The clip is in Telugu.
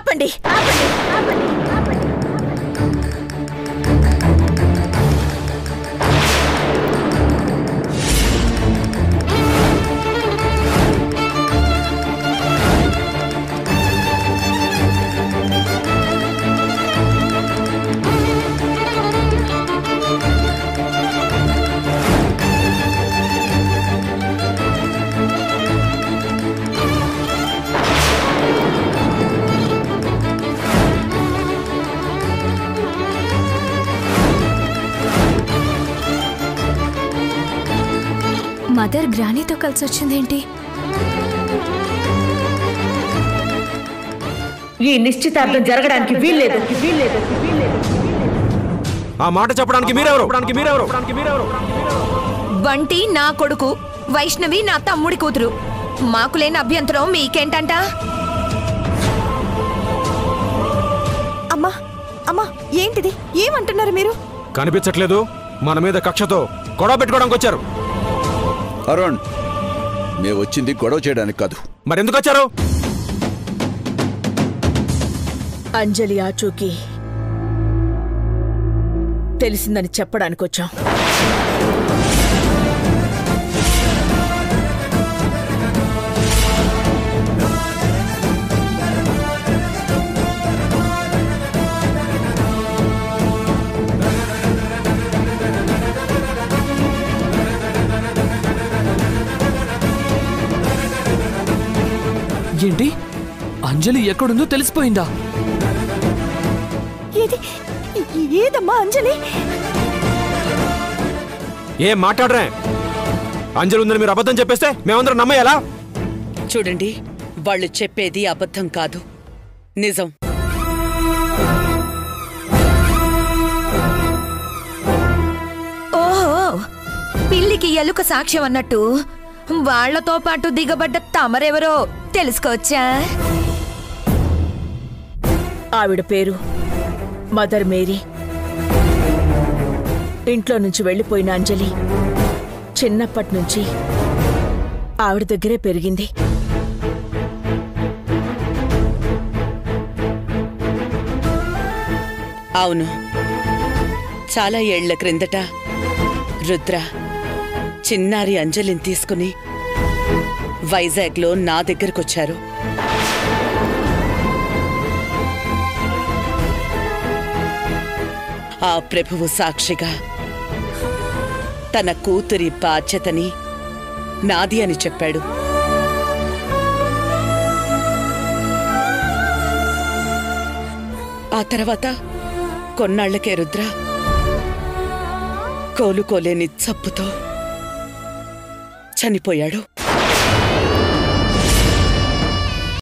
ఆపండి ఆపండి ఆపండి ఆపండి మదర్ గ్రానీతో కలిసి వచ్చిందేంటి ఈ నిశ్చితార్థం జరగడానికి వీల్లేదు వీల్లేదు వీల్లేదు ఆ మాట చెప్పడానికి మీరెవరు చెప్పడానికి మీరెవరు మీరెవరు బంటి నా కొడుకు వైష్ణవి నా తమ్ముడి కూతురు మాకు లేని అభ్యంతరం మీకేంటంట అమ్మా అమ్మా ఏంటిది ఏమంటున్నారు మీరు కనిపించట్లేదు మన మీద కక్షతో గొడవ పెట్టుకోవడానికి వచ్చారు అరుణ్ మేము వచ్చింది గొడవ చేయడానికి కాదు మరెందుకు వచ్చారు అంజలి ఆచూకీ తెలిసిందని చెప్పడానికి వచ్చాం ఏంటి అంజలి ఎక్కడుందో తెలిసిపోయిందా ఏది ఏ- ఏదమ్మా అంజలి ఏం మాట్లాడరే అంజలి ఉందని మీరు అబద్ధం చెప్పేస్తే మేమందరం నమ్మేయాలా చూడండి వాళ్ళు చెప్పేది అబద్ధం కాదు నిజం ఓహో పిల్లికి ఎలుక సాక్ష్యం అన్నట్టు వాళ్లతో పాటు దిగబడ్డ తమరెవరో తెలుసుకోవచ్చా ఆవిడ పేరు మదర్ మేరీ ఇంట్లో నుంచి వెళ్ళిపోయిన అంజలి చిన్నప్పటి నుంచి ఆవిడ దగ్గరే పెరిగింది అవును చాలా ఏళ్ల క్రిందట రుద్ర చిన్నారి అంజలిని తీసుకుని వైజాగ్లో నా దగ్గరకొచ్చారు ఆ ప్రభువు సాక్షిగా తన కూతురి బాధ్యతని నాది అని చెప్పాడు ఆ తర్వాత కొన్నాళ్లకే రుద్ర కోలుకోలేని చప్పుతో చనిపోయాడు